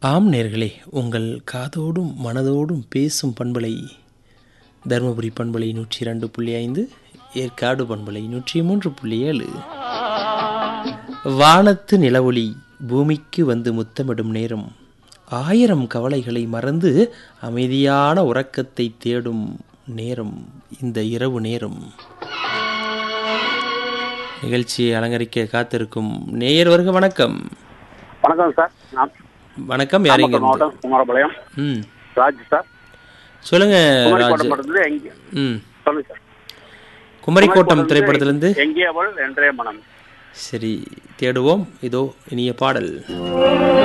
ஆம் நேர்களே உங்கள் காதோடும் மனதோடும் பேசும் பண்பலை தருமபுரி பண்பலை நூற்றி இரண்டு புள்ளி ஐந்து ஏற்காடு பண்பலை நூற்றி மூன்று புள்ளி ஏழு வானத்து நிலவொளி பூமிக்கு வந்து முத்தமிடும் நேரம் ஆயிரம் கவலைகளை மறந்து அமைதியான உறக்கத்தை தேடும் நேரம் இந்த இரவு நேரம் நிகழ்ச்சியை அலங்கரிக்க காத்திருக்கும் நேயர் வருக வணக்கம் வணக்கம் சார் நான் வணக்கம் யாரிங்க நாமக்கல் மாவட்டம் குமாரபாளையம் ம் ராஜ் சார் சொல்லுங்க ராஜ் குமரிக்கோட்டம் படத்துல எங்கே ம் சொல்லுங்க சார் குமரிக்கோட்டம் திரைப்படத்திலிருந்து எங்கே அவள் என்றே மனம் சரி தேடுவோம் இதோ இனிய பாடல்